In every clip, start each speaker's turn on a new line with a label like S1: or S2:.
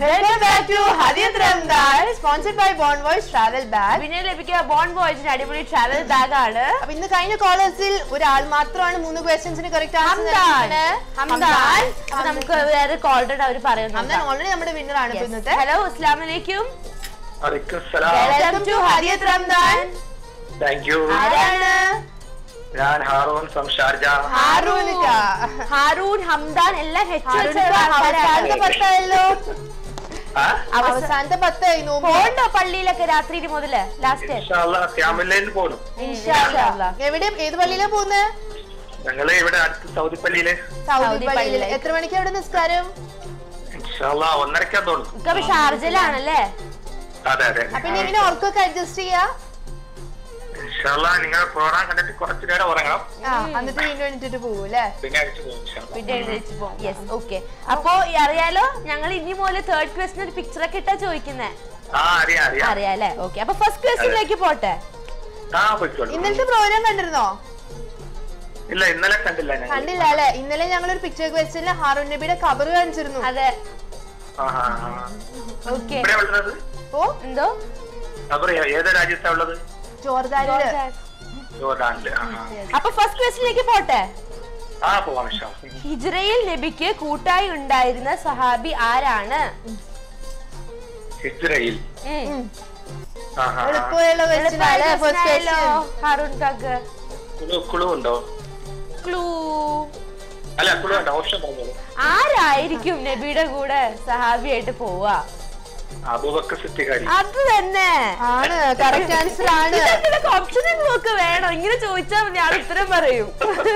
S1: Welcome back to Hadiyat Ramadan sponsored by Bon Voyage travel bag
S2: പിന്നെ ലഭിക്കുക bone ബോയ്സിന്റെ അടിപൊളി travel bag ആണ്
S1: അപ്പൊ ഇന്ന് കഴിഞ്ഞ കോളേഴ്സിൽ ഒരാൾ മാത്രമാണ് മൂന്ന് ക്വസ്റ്റ്യൻസിന് കറക്റ്റ്
S2: ഹംദാൻ ഹംദാൻ അപ്പൊ നമുക്ക് വേറെ കോൾഡ് അവർ പറയുന്നു
S1: ഹംദാൻ ഓൾറെഡി നമ്മുടെ വിന്നർ ആണ് ഇപ്പൊ ഇന്നത്തെ
S2: ഹലോ അസ്സാം വലൈക്കും
S3: വലൈക്കും സലാം
S1: welcome to Hadiyat Ramadan
S3: thank you
S1: ആരാണ്
S3: ഞാൻ ഹാറൂൺ ഫ്രം ഷാർജ
S1: ഹാറൂൻ
S2: ഹാറൂൺ ഹംദാൻ എല്ലാം ഹെച്ച്
S1: അവസാനത്തെ പത്തായല്ലോ
S3: ആ?
S1: അവസാനത്തെ പത്തായി നോമ്പ്
S2: പോണ്ടോ പള്ളിയിലൊക്കെ രാത്രി മുതല് ലാസ്റ്റ്
S3: ഇൻഷാല്ലാ ക്യാമലയിൽ പോകണം
S1: എവിടെ ഏത് പള്ളിയിലാ പോകുന്നത്
S3: ഞങ്ങള് ഇവിടെ അടുത്ത് സൗദി പള്ളിയില്
S1: സൗദി
S2: സൗദി
S1: പള്ളിയിൽ
S2: പള്ളിയിലേക്ക്.
S1: എത്ര മണിക്ക് അവിടെ നിസ്കാരം
S3: ഇൻഷാല്ലാ ഒന്നരക്കാ തോന്നുന്നു
S2: ഇപ്പൊ ഷാർജയിലാണല്ലേ
S3: അതെ അതെ
S1: അപ്പൊ ഇനി ഇങ്ങനെ ഉറക്കൊക്കെ അഡ്ജസ്റ്റ് ചെയ്യാ
S3: ഇൻഷാല്ലാ നിങ്ങളുടെ പ്രോഗ്രാം കണ്ടിട്ട് കുറച്ചു നേരം ഉറങ്ങണം
S1: ആ എന്നിട്ട് വീണ്ടും എണീറ്റിട്ട് പോകും അല്ലേ
S3: പിന്നെ അടിച്ചു പോകും ഇൻഷാല്ലാ
S2: പിന്നെ എഴുന്നേറ്റ് പോകും യെസ് ഓക്കെ അപ്പൊ ഈ അറിയാലോ ഞങ്ങൾ ഇനി മുതൽ തേർഡ് ക്വസ്റ്റിന് ഒരു പിക്ചർ ഒക്കെ ഇട്ടാ ചോദിക്കുന്നേ
S3: ആ അറിയാം അറിയാം
S2: അറിയാം അല്ലേ ഓക്കെ അപ്പൊ ഫസ്റ്റ് ക്വസ്റ്റിനിലേക്ക് പോട്ടെ
S3: ആ പോയിക്കോളൂ
S1: ഇന്നലത്തെ പ്രോഗ്രാം കണ്ടിരുന്നോ
S3: ഇല്ല ഇന്നലെ കണ്ടില്ല ഞാൻ
S1: കണ്ടില്ല അല്ലെ ഇന്നലെ ഞങ്ങൾ ഒരു പിക്ചർ ക്വസ്റ്റനിൽ ഹാറൂൺ നബിയുടെ കബർ കാണിച്ചിരുന്നു
S2: അതെ
S3: ആ ആ ആ.
S2: ഓക്കെ
S3: ഇവിടെ ഉള്ളത്
S1: ഓ
S2: എന്തോ
S3: അവർ ഏത് രാജ്യത്താ ഉള്ളത്
S1: ജോർദാനില്
S3: ജോർഡാനില് ആ, ആ.
S2: അപ്പൊ ഫസ്റ്റ് ക്വസ്റ്റിനിലേക്ക് പോട്ടെ
S3: ആ പോവാം ഇൻഷാല്ലാ
S2: ഹിജ്റയിൽ നബിക്ക് കൂട്ടായി ഉണ്ടായിരുന്ന സഹാബി ആരാണ്
S3: ഹിജ്റയിൽ
S2: ഉം.
S3: ആ ആ ആ.
S1: എളുപ്പമുള്ള ക്വസ്റ്റ്യൻ ആണ് ഫസ്റ്റ്
S2: മനസ്സിലായല്ലോ,
S1: ക്വസ്റ്റ്യൻ
S2: ഹാറൂൺ കാക്ക്
S3: കുളു കുളു ഉണ്ടോ
S2: ക്ലൂ
S3: അല്ല കുളു ഉണ്ടോ ഓപ്ഷൻ പറഞ്ഞോളൂ
S2: ആരായിരിക്കും നബിയുടെ കൂടെ സഹാബിയായിട്ട് പോവാ
S3: അബൂബക്കർ സിദ്ധികാരി
S2: അത് തന്നെ
S1: ആണ് കറക്റ്റ് ആൻസർ ആണ്
S2: ഓപ്ഷൻ നോക്ക് വേണം ഇങ്ങനെ ചോദിച്ചാ മതി ആൾ ഉത്തരം പറയും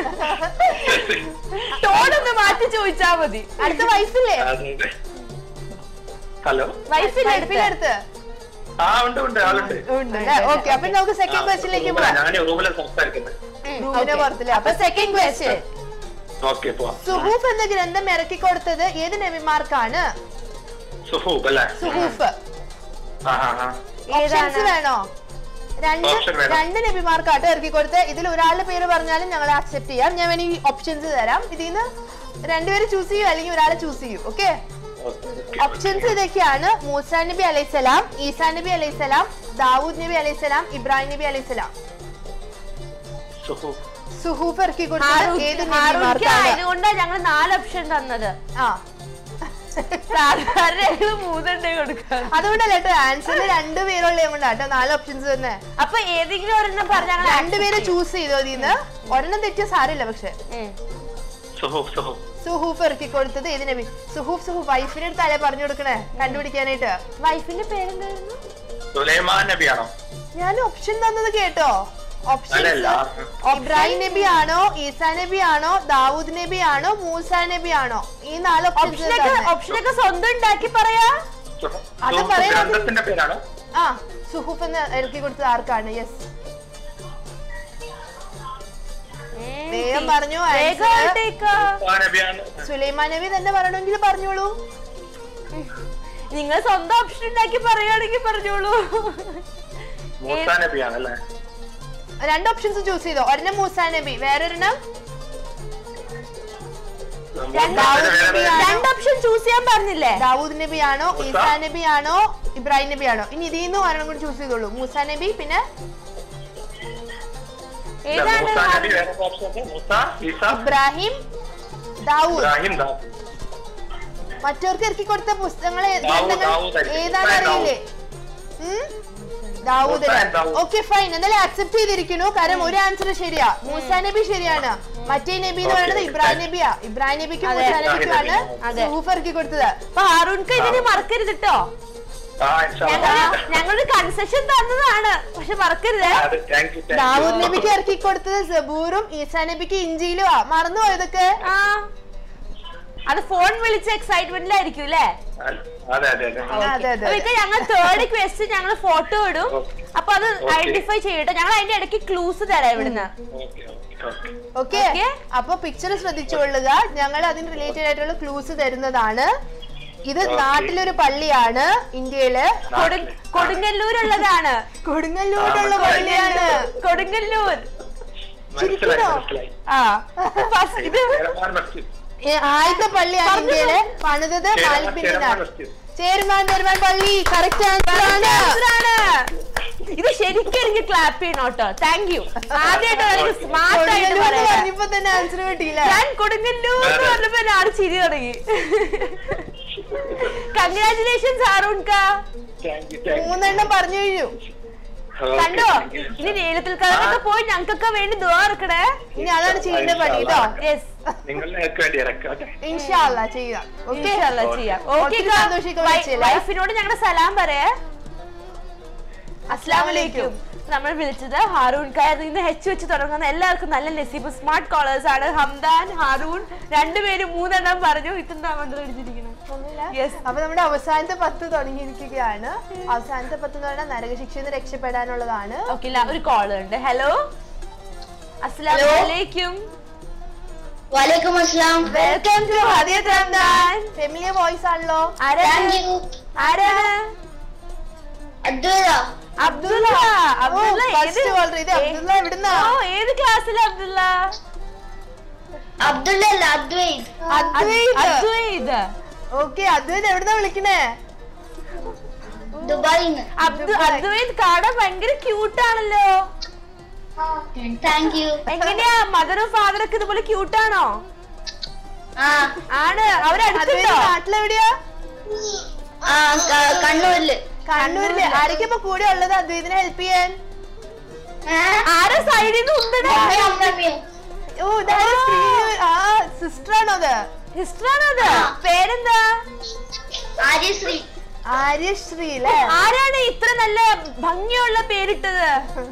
S2: ടോണൊന്ന് മാറ്റി ചോദിച്ചാ മതി
S1: അടുത്ത വയസ്സില്ലേ
S3: ഹലോ
S2: വൈഫിന്റെ
S1: വൈഫിന്റെ
S2: അടുത്ത്
S1: അടുത്ത്
S3: ആ ഉണ്ട് ഉണ്ട് ആളുണ്ട്
S1: ഉണ്ട് ഓക്കെ അപ്പൊ നമുക്ക് സെക്കൻഡ് ക്വസ്റ്റ്യനിലേക്ക് പോവാം
S3: ഞാൻ റൂമിലെ സംസാരിക്കുന്നത്
S1: റൂമിന്റെ പുറത്തില് അപ്പൊ സെക്കൻഡ് ക്വസ്റ്റ്യൻ
S3: ഓക്കെ പോവാം
S1: സുഹൂഫ് എന്ന ഗ്രന്ഥം ഇറക്കി കൊടുത്തത് ഏത് നബിമാർക്കാണ്
S3: സുഹൂബ് അല്ലേ
S1: സുഹൂഫ്
S3: ആ ആ ആ
S1: ഓപ്ഷൻസ് വേണോ രണ്ട്
S3: Option വേണം.
S1: രണ്ട് നബിമാർക്കാട്ടോ ഇറക്കി കൊടുത്ത് ഇതിൽ ഒരാളുടെ പേര് പറഞ്ഞാലും ഞങ്ങൾ ആക്സെപ്റ്റ് ചെയ്യാം ഞാൻ വേണമെങ്കിൽ ഓപ്ഷൻസ് തരാം ഇതിൽ നിന്ന് രണ്ടുപേര് ചൂസ് ചെയ്യൂ അല്ലെങ്കിൽ ഒരാളെ ചൂസ് ചെയ്യൂ ഓക്കെ ഓപ്ഷൻസ് ഇതൊക്കെയാണ് മൂസ നബി അലൈഹിസ്സലാം ഈസാ നബി അലൈഹിസ്സലാം ദാവൂദ് നബി അലൈഹിസ്സലാം ഇബ്രാഹിം നബി അലൈഹിസ്സലാം
S3: സുഹൂബ്
S1: സുഹൂഫ് ഇറക്കി കൊടുത്തത് ഏത്
S2: ഹാറൂൺക്ക്
S1: നബിമാർക്കാണ്
S2: ആയതുകൊണ്ടാ ഞങ്ങൾ നാല് ഓപ്ഷൻ തന്നത്
S1: ആ
S2: സാധാരണ ഞങ്ങൾ മൂന്നെണ്ണേ കൊടുക്കാം
S1: അതുകൊണ്ടല്ല കേട്ടോ ആൻസറിൽ രണ്ട് പേരുള്ള കൊണ്ടാട്ടോ നാല് ഓപ്ഷൻസ് തന്നെ
S2: അപ്പൊ ഏതെങ്കിലും ഒരെണ്ണം പറഞ്ഞ ഞങ്ങൾ
S1: രണ്ടുപേരെ ചൂസ് ചെയ്തോ അതിന്ന് ഒരെണ്ണം തെറ്റിയ സാരമില്ല പക്ഷെ
S3: സുഹൂബ് സുഹൂബ്
S1: സുഹൂഫ് ഇറക്കി കൊടുത്തത് ഏത് നബി സുഹൂഫ് സുഹൂഫ് വൈഫിന്റെ അടുത്ത് അല്ലേ പറഞ്ഞു കൊടുക്കണേ കണ്ടുപിടിക്കാനായിട്ട്
S2: വൈഫിന്റെ പേരെന്തായിരുന്നു
S3: സുലൈമാൻ നബിയാണോ
S1: ഞാൻ ഓപ്ഷൻ തന്നത് കേട്ടോ ഓപ്ഷൻ
S3: അല്ലല്ല
S1: ഇബ്രാഹിം നബി ആണോ ഈസാ നബി ആണോ ദാവൂദ് നബി ആണോ മൂസ നബി ആണോ ഈ നാല്
S2: ഓപ്ഷനൊക്കെ
S1: ഓപ്ഷൻ
S2: ഓപ്ഷനൊക്കെ സ്വന്തം ഉണ്ടാക്കി പറയാ
S3: സുഹൂബ്.
S1: അത്
S3: സുഹൂബ്
S1: പറയാൻ
S3: ഗ്രന്ഥത്തിന്റെ പേരാണോ
S1: ആ സുഹൂഫ് എന്ന് ഇറക്കി കൊടുത്തത് ആർക്കാണ് യെസ് വേഗം പറഞ്ഞു answer.
S2: വേഗമായിട്ടേക്ക്.
S3: ആ നബിയാണ്
S1: സുലൈമാൻ നബി തന്നെ പറയണമെങ്കിൽ പറഞ്ഞോളൂ
S2: നിങ്ങൾ സ്വന്തം ഓപ്ഷൻ ഉണ്ടാക്കി പറയുകയാണെങ്കിൽ പറഞ്ഞോളൂ
S3: മൂസ നബിയാണ് അല്ലേ
S1: രണ്ട് ഓപ്ഷൻസ് ചൂസ് ചെയ്തോ ഒരെണ്ണം മൂസ നബി വേറൊരെണ്ണം
S3: മൂസാന്റെ വേറെ
S2: രണ്ട് ഓപ്ഷൻ ചൂസ് ചെയ്യാൻ പറഞ്ഞില്ലേ
S1: ദാവൂദ് നബി ആണോ
S3: മൂസ?
S1: ഈസാ നബി ആണോ ഇബ്രാഹിം നബി ആണോ ഇനി ഇതിൽ നിന്ന് ഒരെണ്ണം കൂടി ചൂസ് ചെയ്തോളൂ മൂസ നബി പിന്നെ
S3: ഇല്ല,
S2: ഏതാണ്
S3: മൂസ നബി വേറെ ഓപ്ഷൻ ഉണ്ട് മൂസ ഈസ
S1: ഇബ്രാഹിം ദാവൂദ്
S3: ഇബ്രാഹിം ദാ
S1: മറ്റവർക്ക് ഇറക്കി കൊടുത്ത പുസ്തകങ്ങൾ ഏ-
S3: ദാവൂദ്,
S1: ഗ്രന്ഥങ്ങൾ
S3: ദാവൂദ് ആയിരിക്കും.
S1: ഏതാണെന്ന്
S3: ഇബ്രാഹിം
S1: അറിയില്ലേ ഉം? Dawood
S3: Moosa and Dawood.
S1: Okay fine എന്തായാലും അക്സെപ്റ്റ് ചെയ്തിരിക്കുന്നു കാരണം ഒരു ആൻസർ ശരിയാ മൂസ നബി ശരിയാണ് മറ്റേ നബി എന്ന്
S3: Okay,
S1: പറയുന്നത് ഇബ്രാഹിം
S3: thank
S1: നബിയാ ഇബ്രാഹിം നബിക്കും
S2: അതെ.
S1: മൂസ നബിക്കുമാണ്
S2: അതെ.
S1: സുഹൂഫ് ഇറക്കി കൊടുത്തത്
S2: അപ്പൊ ഹാറൂൺക്ക് ഇതിന് മറക്കരുത് കേട്ടോ
S3: ആ ഇൻഷാ
S2: ഞങ്ങൾ
S3: അല്ലാ.
S2: ഞങ്ങളൊരു കൺസെഷൻ തന്നതാണ് പക്ഷെ മറക്കരുത്
S3: അത് thank you thank
S1: Dawood
S3: you
S1: നബിക്ക് ഇറക്കി കൊടുത്തത് സബൂറും ഈസാ നബിക്ക് ഇഞ്ചിയിലുമാ മറന്നു പോയതൊക്കെ
S2: ആ അത് ഫോൺ വിളിച്ച എക്സൈറ്റ്മെന്റിലായിരിക്കും അല്ലേ
S3: അതെ അതെ അതെ
S1: അതെ അതെ
S2: അപ്പൊ ഇപ്പൊ ഞങ്ങൾ തേർഡ് ക്വസ്റ്റ്യൻ ഞങ്ങൾ ഫോട്ടോ ഇടും
S3: Okay.
S2: അപ്പൊ അത്
S3: Okay.
S2: ഐഡന്റിഫൈ ചെയ്യട്ടെ ഞങ്ങൾ അതിന്റെ ഇടയ്ക്ക് ക്ലൂസ് തരാം ഇവിടുന്ന്
S3: okay okay okay
S1: okay
S2: Okay.
S1: അപ്പൊ പിക്ചർ ശ്രദ്ധിച്ചുകൊള്ളുക ഞങ്ങൾ അതിന് റിലേറ്റഡ് ആയിട്ടുള്ള ക്ലൂസ് തരുന്നതാണ് ഇത്
S3: Okay.
S1: നാട്ടിലൊരു പള്ളിയാണ് ഇന്ത്യയില്
S2: കൊടു- കൊടുങ്ങല്ലൂരുള്ളതാണ്
S1: കൊടുങ്ങല്ലൂരുള്ള
S3: ആ,
S1: പള്ളിയാണ്
S2: കൊടുങ്ങല്ലൂർ
S3: മനസ്സിലായി
S1: ശരിക്കുമോ?
S3: മനസ്സിലായി
S2: ആ ഫസ്റ്റ് ഇത്
S3: ഏറെമാൻ മസ്ജിദ്
S1: ഈ ആദ്യത്തെ പള്ളിയാണ് ഇന്ത്യയിലെ പണിതത് മാലിക് ബിൻ ദിനാർ ചേരുമാൻ ചേരുമാൻ പള്ളി കറക്റ്റ് ആൻസർ ആണ്
S2: Answer ആണ്. ഇത് ശരിക്കും എനിക്ക് ക്ലാപ്പ് ചെയ്യണം കേട്ടോ താങ്ക് യു ആദ്യമായിട്ട് സ്മാർട്ട് ആയിട്ട്
S1: കൊടുങ്ങല്ലൂർ എന്ന്
S2: പറയാം
S1: പറഞ്ഞപ്പോ തന്നെ ആൻസർ കിട്ടിയില്ല
S2: ഞാൻ കൊടുങ്ങല്ലൂർ എന്ന് പറഞ്ഞപ്പോ ഞാൻ ചിരി തുടങ്ങി കൺഗ്രാചുലേഷൻസ് ആറൂൺ കാ
S1: മൂന്നെണ്ണം പറഞ്ഞു കഴിഞ്ഞു
S2: കണ്ടോ ഇനി നീളത്തിൽ കളറൊക്കെ പോയി ഞങ്ങൾക്കൊക്കെ വേണ്ടി ദുആ ഇറക്കണേ
S1: ഇനി അതാണ് ചെയ്യുന്ന പണി കേട്ടോ
S2: യെസ്
S3: നിങ്ങൾക്ക് വേണ്ടി ഇറക്കാം
S1: ഇൻഷാല്ല ചെയ്യാം ഓക്കെ
S2: ഇൻഷാല്ലാ ചെയ്യാം ഓക്കെ
S1: ഒത്തിരി സന്തോഷിക്കാൻ വിളിച്ചില്ലേ?
S2: വൈഫിനോട് ഞങ്ങളുടെ സലാം പറയേ അസ്ലാം വലൈക്കും നമ്മൾ വിളിച്ചത് ഹാറൂൺ കായർ ഇന്ന് ഹെച്ച് വെച്ച് തുടങ്ങുന്ന എല്ലാവർക്കും നല്ല നസീബ് സ്മാർട്ട് കോളേഴ്സ് ആണ് ഹംദാൻ ഹാറൂൺ രണ്ടുപേരും മൂന്നെണ്ണം പറഞ്ഞു ഇതെന്താ കണ്ടുപിടിച്ചിരിക്കുന്നത് യെസ്
S1: അപ്പൊ നമ്മുടെ അവസാനത്തെ പത്ത് തുടങ്ങിയിരിക്കുകയാണ് അവസാനത്തെ പത്ത് എന്ന് പറഞ്ഞാൽ നരകശിക്ഷയിൽ നിന്ന് രക്ഷപ്പെടാനുള്ളതാണ്
S2: ഓക്കെ ഇല്ല ഒരു കോൾ ഉണ്ട് ഹലോ അസ്ലാം
S4: Hello.
S2: വലൈക്കും
S4: വലൈക്കും അസ്സലാം
S1: welcome to Hadiyat Ramadan familiar voice ആണല്ലോ
S2: ആരാണ്
S4: താങ്ക് യു
S2: ആരാണ്
S4: അദ്വൈത
S2: അബ്ദുള്ള അബ്ദുള്ള
S1: ഫസ്റ്റ്
S2: ഏത്
S1: ഓൾറെഡി ഇത് അബ്ദുള്ള എവിടുന്നാ
S2: ഓ ഏത് ക്ലാസ്സിലാ അബ്ദുള്ള
S4: അബ്ദുള്ള അല്ല അദ്വൈത്
S1: അദ്വൈത്
S2: അദ്വൈത്
S1: ഓക്കെ അദ്വൈത് എവിടുന്നാ വിളിക്കണേ
S4: ദുബായിന്ന്
S2: അബ്ദു
S1: ദുബായ്.
S2: അദ്വൈത് കാണാൻ ഭയങ്കര ക്യൂട്ടാണല്ലോ
S4: താങ്ക് യു
S2: എങ്ങനെയാ മദറും ഫാദറും ഒക്കെ ഇതുപോലെ ക്യൂട്ടാണോ
S4: ആ
S2: ആണ്
S1: അദ്വൈത്
S2: അവരടുത്തുണ്ടോ
S1: നാട്ടിലെവിടെയാ
S4: ആ ക- കണ്ണൂരില്
S1: കണ്ണൂരില് ആരൊക്കെ ഇപ്പൊ കൂടെ ഉള്ളത് അദ്വൈതിനെ ഹെൽപ്പ് ചെയ്യാൻ
S4: ഏ?
S2: ആരെ സൈഡിൽ നിന്ന് ഉണ്ടേ
S4: അമ്മയും അമ്മയും.
S1: ഓ ഇതാണ് സ്ക്രീൻ ആ സിസ്റ്റർ ആണോ അത്
S2: ഹിസ്റ്ററാണോ അത് പേരെന്താ
S4: ആര്യശ്രീ
S1: ആര്യശ്രീ അല്ലേ
S2: ആരാണ് ഇത്ര നല്ല ഭംഗിയുള്ള പേരിട്ടത്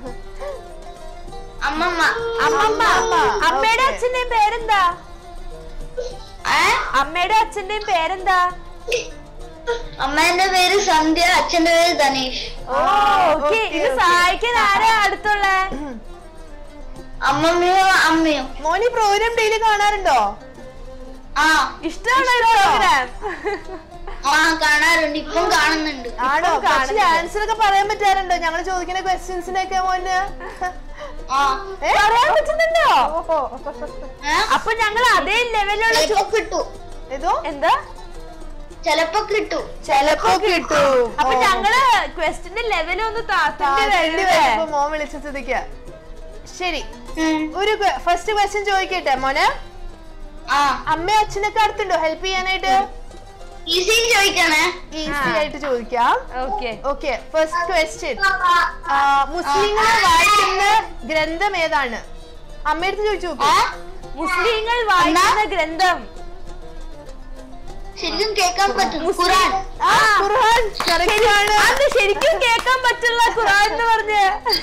S4: അമ്മമ്മ
S2: അമ്മമ്മ
S1: അമ്മമ്മ.
S2: അമ്മയുടെ
S1: Okay.
S2: അച്ഛന്റെയും പേരെന്താ
S4: ഏ?
S2: അമ്മയുടെ അച്ഛന്റെയും പേരെന്താ
S4: അമ്മേന്റെ പേര് സന്ധ്യ അച്ഛന്റെ പേര് ധനേഷ്
S2: ഓ ഓക്കെ
S1: okay,
S2: ഇത്
S1: okay.
S2: സഹായിക്കാൻ ആരാ അടുത്തുള്ള
S4: അമ്മമ്മയും അമ്മയും
S1: മോനി പ്രോഗ്രാം ഡെയിലി കാണാറുണ്ടോ
S4: ആ
S2: ഇഷ്ടമാണോ പ്രോഗ്രാം
S4: ആ കാണാറുണ്ട് ഇപ്പം കാണുന്നുണ്ട്
S1: ആണോ
S2: ഇപ്പം കാണുന്നില്ല.
S1: ആൻസർ ഒക്കെ പറയാൻ പറ്റാറുണ്ടോ ഞങ്ങൾ ചോദിക്കുന്ന ക്വസ്റ്റ്യൻസിനൊക്കെ മോന്
S4: ആ
S1: ഏ?
S2: പറയാൻ പറ്റുന്നുണ്ടോ
S1: ഓഹോ.
S4: ഏ?
S2: അപ്പൊ ഞങ്ങൾ അതേ ലെവലുള്ള
S4: ചെലപ്പോ കിട്ടു
S1: ഏതോ
S2: എന്താ
S4: ചെലപ്പോ കിട്ടു
S1: ചെലപ്പോ കിട്ടൂ
S2: അപ്പൊ
S1: ഓ.
S2: ഞങ്ങള് ക്വസ്റ്റിന്റെ ലെവൽ ഒന്ന്
S1: ആ,
S2: താത്തേണ്ടി
S1: രണ്ടു
S2: വരൂലേ?
S1: പേരും ഇപ്പൊ മോൻ വിളിച്ച സ്ഥിതിക്ക് ശരി
S4: ഉം.
S1: ഒരു ഫസ്റ്റ് ക്വസ്റ്റ്യൻ ചോദിക്കട്ടെ മോനെ
S4: ആ
S1: അമ്മയും അച്ഛനൊക്കെ അടുത്തുണ്ടോ ഹെൽപ്പ് ചെയ്യാനായിട്ട്
S4: ഈസി ചോദിക്കണേ
S1: ഈസി ആയിട്ട് ചോദിക്കാം
S2: ഓക്കെ
S1: ഓക്കെ ഫസ്റ്റ് ക്വസ്റ്റ്യൻ മുസ്ലിങ്ങൾ വായിക്കുന്ന ഗ്രന്ഥം ഏതാണ് അമ്മയടുത്ത് ചോദിച്ചു നോക്കൂ
S4: ഏ?
S2: മുസ്ലിങ്ങൾ വായിക്കുന്ന ഗ്രന്ഥം
S4: ശരിക്കും കേൾക്കാൻ പറ്റും ഖുറാൻ
S1: ആ ഖുർആൻ correct ആണ്
S2: അത് ശരിക്കും കേൾക്കാൻ പറ്റുള്ള ഖുറാൻ എന്ന് പറഞ്ഞ്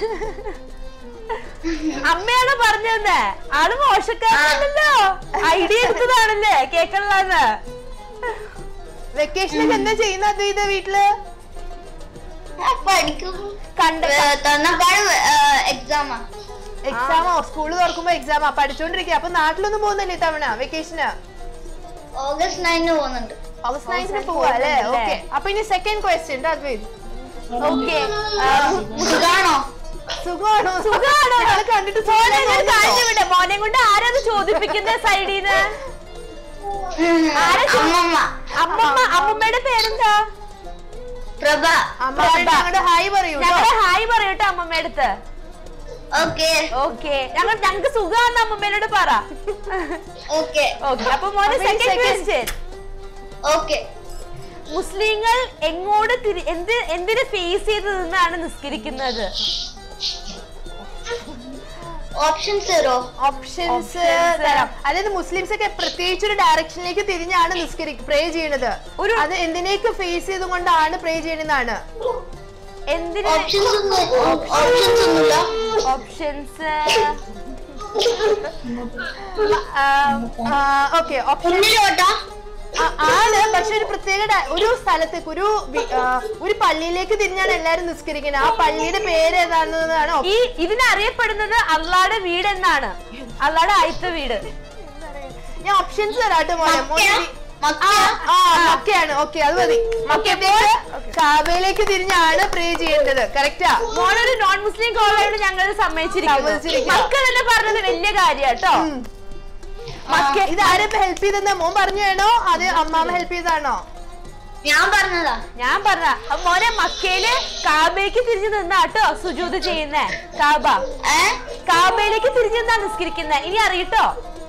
S2: അമ്മയാണ് പറഞ്ഞതെന്ന് ആള് മോശക്കാരനല്ലോ ഐഡിയ എടുത്തതാണല്ലേ കേക്കണില്ലാന്ന്
S1: വെക്കേഷനൊക്കെ എന്താ ചെയ്യുന്ന അദ്വൈത വീട്ടില്
S4: ഞാൻ പഠിക്കും
S2: കണ്ട
S4: തന്നപ്പാട് എക്സാമാ
S1: എക്സാമോ സ്കൂള് തുറക്കുമ്പോ എക്സാമാ പഠിച്ചോണ്ടിരിക്കുക അപ്പൊ നാട്ടിലൊന്നും പോകുന്നില്ലേ തവണ വെക്കേഷന്
S4: ഓഗസ്റ്റ് നയനിന് പോകുന്നുണ്ട്
S1: ഓഗസ്റ്റ് നയൻത്തിന്
S2: August
S1: പോവാ അല്ലേ
S2: പോകുന്നുണ്ടല്ലേ?
S1: ഓക്കെ അപ്പൊ ഇനി സെക്കൻഡ് ക്വസ്റ്റ്യൻ അദ്വൈത്
S2: ഓക്കെ
S4: സുഖാണോ
S1: സുഖമാണോ
S2: സുഖാണോ?
S1: ഞങ്ങള് കണ്ടിട്ട്
S2: മോനെ
S1: സുഖം
S2: ഒരു കാര്യം
S1: തോന്നുന്നുണ്ടോ?
S2: വിട്. മോനെ കൊണ്ട് ആരാത് ചോദിപ്പിക്കുന്ന സൈഡിന്ന് ആരാ ചോ-
S4: അമ്മമ്മ
S2: അമ്മമ്മ അമ്മമ്മയുടെ പേരെന്താ
S4: പ്രഭ
S1: അമ്മ ഞങ്ങളുടെ ഹായ് പറയൂ കേട്ടോ.
S2: ഞങ്ങളെ ഹായ് പറയട്ടെ അമ്മമ്മയുടെ അടുത്ത്
S4: ഓക്കെ
S2: ഓക്കെ ഞങ്ങൾ ഞങ്ങൾക്ക് സുഖാന്ന് അമ്മമ്മേനോട് പറ
S4: ഓക്കെ
S2: ഓക്കെ അപ്പൊ മോനെ
S1: അപ്പൊ ഇനി
S2: സെക്കൻഡ്
S1: second-
S2: ക്വസ്റ്റ്യൻ
S4: ഓക്കെ
S2: മുസ്ലിങ്ങൾ എങ്ങോട്ട് തിരി എന്ത് എന്തിന് ഫേസ് ചെയ്ത് നിന്നാണ് നിസ്കരിക്കുന്നത്
S4: ഓപ്ഷൻ സീറോ
S1: ഓപ്ഷൻസ്
S2: Options
S1: തരാം അതായത് മുസ്ലിംസ് ഒക്കെ പ്രത്യേകിച്ച് ഒരു ഡയറക്ഷനിലേക്ക് തിരിഞ്ഞാണ് നിസ്കരി പ്രേ ചെയ്യണത്
S2: ഒരു-
S1: അത് എന്തിനേക്ക് ഫേസ് ചെയ്തുകൊണ്ടാണ് പ്രേ ചെയ്യണെന്നാണ്
S2: എന്തിന്
S4: ഓപ്ഷൻസ് ഒന്നും ഓപ്ഷൻസ് ഒന്നുമില്ല
S2: ഓപ്ഷൻസ്
S1: ഓക്കെ ഓപ്ഷൻ
S4: മുന്നിലോട്ടാ
S1: ആണ് പക്ഷെ ഒരു പ്രത്യേക ഡ- ഒരു സ്ഥലത്തേക്ക് ഒരു വി- ആ, ഒരു പള്ളിയിലേക്ക് തിരിഞ്ഞാണ് എല്ലാരും നിസ്കരിക്കുന്നത് ആ പള്ളിയുടെ പേര് ഏതാണെന്നാണ് op-
S2: ഈ ഇതിനറിയപ്പെടുന്നത് അള്ളാടെ വീട് എന്നാണ് അള്ളാടെ ആദ്യത്തെ വീട്
S1: ഞാൻ ഓപ്ഷൻസ് തരാട്ടോ മോനെ മോനെ
S4: മക്കയാ?
S1: വി-
S4: മക്കയാ?
S1: ആ മക്കയാണ് ഓക്കെ അത് മതി മക്കത്തേക്ക് കാബയിലേക്ക് തിരിഞ്ഞാണ് പ്രേ ചെയ്യേണ്ടത് കറക്റ്റാ
S2: മോനൊരു നോൺ മുസ്ലിം കോളായോട് ഞങ്ങൾ സമ്മതിച്ചിരിക്കുന്നു
S1: സമ്മതിച്ചിരിക്കുന്നു.
S2: മക്കൾ തന്നെ പറഞ്ഞത് വലിയ കാര്യാട്ടോ മക്ക-
S1: ഇതാരും ഹെൽപ്പ് ചെയ്തെന്ന് മോൻ പറഞ്ഞു വേണോ അത് അമ്മാമ ഹെൽപ്പ് ചെയ്താണോ
S4: ഞാൻ പറഞ്ഞതാ
S2: ഞാൻ പറഞ്ഞ മോനെ മക്കയില് കാബയ്ക്ക് തിരിഞ്ഞു നിന്നാട്ടോ സുജൂത് ചെയ്യുന്നേ കാബ
S4: ഏ
S2: കാബയിലേക്ക് തിരിഞ്ഞു നിന്നാ നിസ്കരിക്കുന്നേ ഇനി അറിയട്ടോ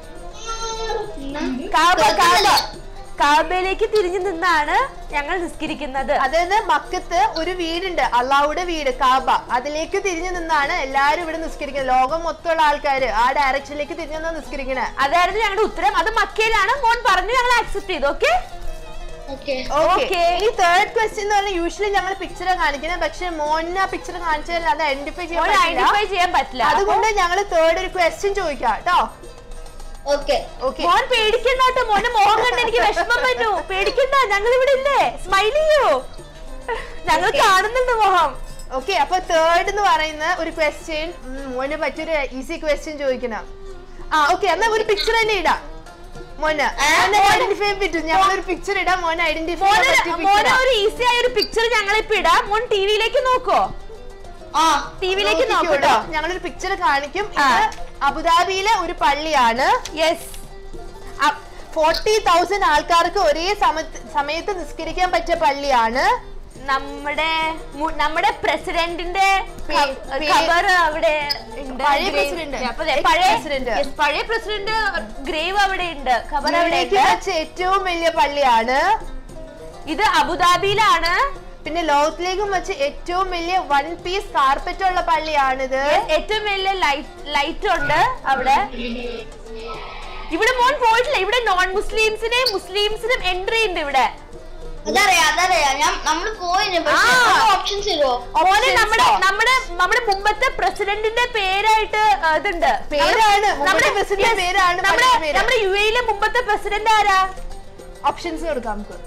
S2: കാബ കാബ
S4: കേൾക്കുന്നില്ല.
S2: കാബയിലേക്ക് തിരിഞ്ഞു നിന്നാണ് ഞങ്ങൾ നിസ്കരിക്കുന്നത്
S1: അതായത് മക്കത്ത് ഒരു വീടുണ്ട് അള്ളാഹുടെ വീട് കാബ അതിലേക്ക് തിരിഞ്ഞു നിന്നാണ് എല്ലാരും ഇവിടെ നിസ്കരിക്കുന്നത് ലോകം മൊത്തമുള്ള ആൾക്കാര് ആ ഡയറക്ഷനിലേക്ക് തിരിഞ്ഞു നിന്നാ നിസ്കരിക്കണേ
S2: അതായിരുന്നു ഞങ്ങളുടെ ഉത്തരം അത് മക്കയിലാണ് മോൻ പറഞ്ഞു ഞങ്ങൾ ആക്സെപ്റ്റ് ചെയ്തു ഓക്കെ
S4: ഓക്കെ
S1: ഓക്കെ
S2: Okay.
S1: ഈ തേർഡ് ക്വസ്റ്റ്യൻ എന്ന് പറഞ്ഞാൽ യൂഷ്വലി ഞങ്ങൾ പിക്ചർ കാണിക്കുന്നത് പക്ഷെ മോനെ ആ പിക്ചർ കാണിച്ചാൽ അത് ഐഡന്റിഫൈ ചെയ്യാൻ
S2: മോൻ
S1: പറ്റില്ല
S2: ഐഡന്റിഫൈ ചെയ്യാൻ പറ്റില്ല
S1: അതുകൊണ്ട് ഞങ്ങൾ തേർഡ് ഒരു ക്വസ്റ്റ്യൻ ചോദിക്കാം കേട്ടോ
S4: ഓക്കെ
S1: ഓക്കെ
S2: മോൻ പേടിക്കണ്ട കേട്ടോ മോന്റെ മുഖം കണ്ട് എനിക്ക് വിഷമം പറ്റൂ പേടിക്കണ്ട ഞങ്ങൾ ഇവിടെ ഇല്ലേ സ്മൈൽ ചെയ്യൂ ഞങ്ങൾ കാണുന്നുണ്ട് മുഖം
S1: ഓക്കെ അപ്പൊ തേർഡ് എന്ന് പറയുന്ന ഒരു ക്വസ്റ്റ്യൻ മോന് പറ്റിയൊരു ഈസി ക്വസ്റ്റ്യൻ ചോദിക്കണം ആ ഓക്കെ എന്നാ ഒരു പിക്ചർ തന്നെ ഇടാം മോന് ഐഡന്റിഫൈ പറ്റും ഞങ്ങൾ ഒരു പിക്ചർ ഇടാം മോനെ ഐഡന്റിഫൈ
S2: മോന് മോനെ ഒരു ഈസി ആയ ഒരു പിക്ചർ ഞങ്ങൾ ഇപ്പൊ ഇടാം മോൻ ടിവിയിലേക്ക് നോക്കോ
S4: ആ
S2: ടിവിയിലേക്ക് നോക്കട്ടോ
S1: നോക്കിക്കോട്ടോ ഞങ്ങളൊരു പിക്ചർ കാണിക്കും
S2: ആ.
S1: ഇത് അബുദാബിയിലെ ഒരു പള്ളിയാണ്
S2: യെസ്
S1: ഫോർട്ടി തൗസൻഡ് ആൾക്കാർക്ക് ഒരേ സമയത്ത് സമയത്ത് നിസ്കരിക്കാൻ പറ്റിയ പള്ളിയാണ്
S2: നമ്മുടെ മു- നമ്മുടെ പ്രസിഡന്റിന്റെ
S1: പേ- പേ-
S2: ഖബർ അവിടെ ഉണ്ട്
S1: പഴയ
S2: Grave.
S1: president.
S2: അപ്പൊ ദേ
S1: Ex
S2: പഴയ
S1: president.
S2: yes, പഴയ പ്രസിഡന്റ് ഗ്രേവ് അവിടെ ഉണ്ട് ഖബർ അവിടെ
S1: ഇന്ത്യയിലേക്ക്
S2: ഉണ്ട്
S1: വെച്ച ഏറ്റവും വലിയ പള്ളിയാണ്
S2: ഇത് അബുദാബിയിലാണ്
S1: പിന്നെ ലോകത്തിലേക്കും വെച്ച് ഏറ്റവും വലിയ വൺ പീസ് കാർപ്പറ്റ് ഉള്ള പള്ളിയാണിത്
S2: Yes, ഏറ്റവും വലിയ ലൈറ്റ് ലൈറ്റ് ഉണ്ട് അവിടെ ഇവിടെ മോൻ പോയിട്ടില്ല ഇവിടെ നോൺ മുസ്ലിംസിനെയും മുസ്ലിംസിനും എൻട്രി ഉണ്ട് ഇവിടെ
S4: അതറിയാം അതറിയാം ഞാൻ നമ്മൾ പോയിന് പക്ഷെ
S2: ആ.
S4: ഓപ്ഷൻസ് തരുമോ
S2: മോനെ നമ്മുടെ
S1: Options ഓ?
S2: നമ്മുടെ നമ്മുടെ മുമ്പത്തെ പ്രസിഡന്റിന്റെ പേരായിട്ട് ആ, ഇതുണ്ട്
S1: പേരാണ്.
S2: നമ്മുടെ-
S1: മുമ്പത്തെ പ്രസിഡന്റിന്റെ
S2: yes,
S1: പേരാണ്
S2: നമ്മുടെ
S1: പള്ളിയുടെ പേര്.
S2: നമ്മുടെ യു എയിലെ മുമ്പത്തെ പ്രസിഡന്റ് ആരാ
S1: ഓപ്ഷൻസ് കൊടുക്കാം നമുക്ക്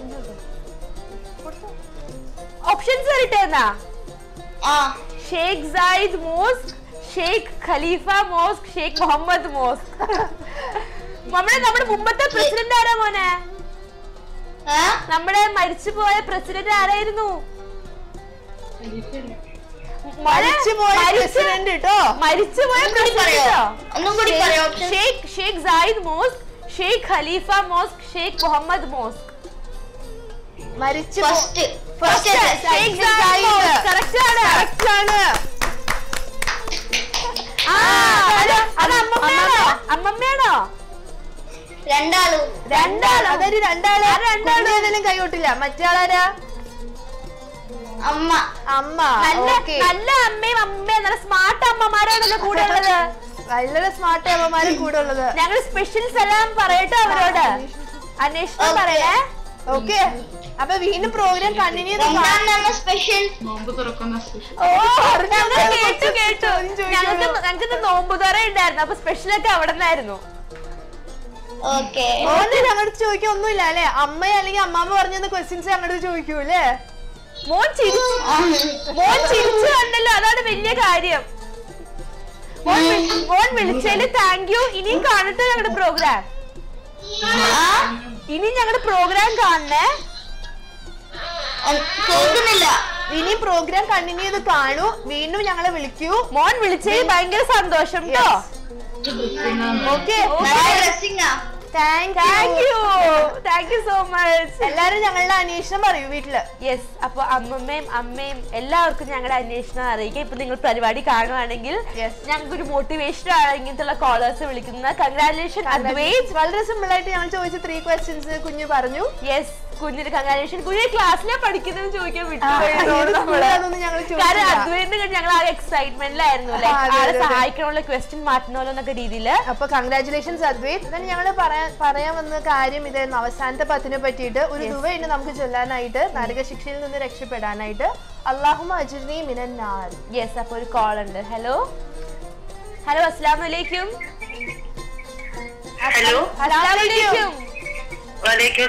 S2: ഓപ്ഷൻസ് വരട്ടെ എന്നാ
S4: ആ
S2: Sheikh Zayed Mosque Sheikh Khalifa Mosque Sheikh Mohammed Mosque നമ്മുടെ നമ്മുടെ മുമ്പത്തെ പ്രസിഡന്റ് ആരാ മോനെ
S4: ഏ
S2: നമ്മുടെ മരിച്ചുപോയ പ്രസിഡന്റ് ആരായിരുന്നു മോനെ,
S1: മരിച്ചുപോയ
S2: മരിച്ച-
S1: പ്രസിഡന്റ് കേട്ടോ
S2: മരിച്ചുപോയ
S4: ഒന്നും കൂടി പറയോ
S2: പ്രസിഡന്റ്
S4: ഒന്നും കൂടി പറയോ option
S2: Sheikh Sheikh Zayed Mosque Sheikh Khalifa Mosque Sheikh Mohammed mosque
S1: മരിച്ചു
S4: first
S1: First,
S4: first
S1: Sheikh Zayed.
S2: Correct ആണ്
S1: Correct ആണ്
S2: ആ, അത് അത് അമ്മമ്മയാണോ അമ്മമ്മയാണോ
S4: രണ്ടാളും
S1: രണ്ടാള് അതൊരു രണ്ടാള്
S2: ആ രണ്ടാള്.
S1: ഏതെങ്കിലും കൈകൊട്ടില്ല മറ്റാളാരാ
S4: അമ്മ
S1: അമ്മ
S2: നല്ല
S1: ഓക്കെ
S2: നല്ല അമ്മയും അമ്മയും നല്ല സ്മാർട്ട് അമ്മമാരാണല്ലോ കൂടെ ഉള്ളത്
S1: വളരെ സ്മാർട്ട് അമ്മമാരും കൂടെ ഉള്ളത്
S2: ഞങ്ങൾ സ്പെഷ്യൽ സലാം പറയട്ടെ അവരോട് അന്വേഷണം
S4: Okay.
S2: പറയണേ
S1: ഓക്കെ അപ്പൊ വീണ്ടും പ്രോഗ്രാം കണ്ടിന്യൂ
S4: റംസാൻ നമ്മ സ്പെഷ്യൽ
S2: ഓ ഞങ്ങൾ കേട്ടു കേട്ടു
S1: ചോദിച്ചു.
S2: ഞങ്ങൾക്ക് ഞങ്ങൾക്ക് നോമ്പുതറ ഉണ്ടായിരുന്നു അപ്പൊ സ്പെഷ്യൽ ഒക്കെ അവിടെ നിന്നായിരുന്നു
S4: ഓക്കെ
S1: ഓന്ന് ഞങ്ങളുടെ ചോദിക്കാൻ ഒന്നുമില്ല അല്ലെ അമ്മ അല്ലെങ്കിൽ അമ്മാമ്മ പറഞ്ഞ ക്വസ്റ്റ്യൻസ് ഞങ്ങളുടെ ചോദിക്കൂ അല്ലേ
S2: മോൻ ചിരിച്ചു മോൻ ചിരിച്ചു കണ്ടല്ലോ അതാണ് വലിയ കാര്യം മോൻ വി- മോൻ വിളിച്ചതില് താങ്ക് യു ഇനിയും കാണട്ടെ ഞങ്ങളുടെ പ്രോഗ്രാം ഇനി ഞങ്ങളുടെ പ്രോഗ്രാം കാണണേ
S4: കേൾക്കുന്നില്ല
S1: ഇനി പ്രോഗ്രാം കണ്ടിന്യൂ ചെയ്ത് കാണൂ വീണ്ടും ഞങ്ങളെ വിളിക്കൂ
S2: മോൻ വിളിച്ചതിൽ ഭയങ്കര സന്തോഷം കേട്ടോ
S1: ഓക്കെ
S4: നല്ല ഡ്രസ്സിങ്ങാ
S1: thank
S2: thank
S1: you
S2: you thank you so much
S1: എല്ലാരും ഞങ്ങളുടെ അന്വേഷണം പറയൂ വീട്ടില്
S2: യെസ് അപ്പൊ അമ്മമ്മയും അമ്മയും എല്ലാവർക്കും ഞങ്ങളുടെ അന്വേഷണം അറിയിക്കാം ഇപ്പൊ നിങ്ങൾ പരിപാടി കാണുവാണെങ്കിൽ
S1: Yes.
S2: ഞങ്ങൾക്ക് ഒരു മോട്ടിവേഷൻ ആണ് ഇങ്ങനത്തെ കോളേഴ്സ് വിളിക്കുന്ന കൺഗ്രാറ്റുലേഷൻ അദ്വൈത്
S1: വളരെ സിമ്പിൾ ആയിട്ട് ഞങ്ങൾ ചോദിച്ച ത്രീ ക്വസ്റ്റ്യൻസ് കുഞ്ഞു പറഞ്ഞു
S2: യെസ് കുഞ്ഞിന് കൺഗ്രാറ്റുലേഷൻ കുഞ്ഞിന് ക്ലാസ്സിലെ പഠിക്കുന്നത് ചോദിക്കാൻ
S1: ഏത്
S2: വിട്ടുപോയി
S1: സ്കൂളിലാണെന്നൊന്നും ഞങ്ങൾ
S2: കാരണം
S1: ചോദിച്ചില്ല
S2: അദ്വൈതിന് കണ്ട് ഞങ്ങൾ ആ എക്സൈറ്റ്മെന്റിലായിരുന്നു
S1: ആ,
S2: ലൈക്ക്
S1: അതെ,
S2: ആളെ
S1: അതെ, അതെ.
S2: സഹായിക്കണമല്ലോ ക്വസ്റ്റ്യൻ മാറ്റണമല്ലോ എന്നൊക്കെ രീതിയില്
S1: അപ്പൊ കൺഗ്രാറ്റുലേഷൻസ് അദ്വൈത് then ഞങ്ങൾ പറയാൻ പറയാൻ വന്ന കാര്യം ഇതായിരുന്നു അവസാനത്തെ പത്തിനെ പറ്റിയിട്ട് ഒരു ദുവയുണ്ട് നമുക്ക് ചൊല്ലാനായിട്ട് നരകശിക്ഷയിൽ നിന്ന് രക്ഷപ്പെടാനായിട്ട് അള്ളാഹുമ അജിർനി മിനന്നാർ
S2: യെസ് അപ്പൊ ഒരു കോൾ ഉണ്ട് ഹലോ ഹലോ അസ്സാം വലൈക്കും
S3: ഹലോ
S2: അസ്സാം വലൈക്കും
S3: വലൈക്കും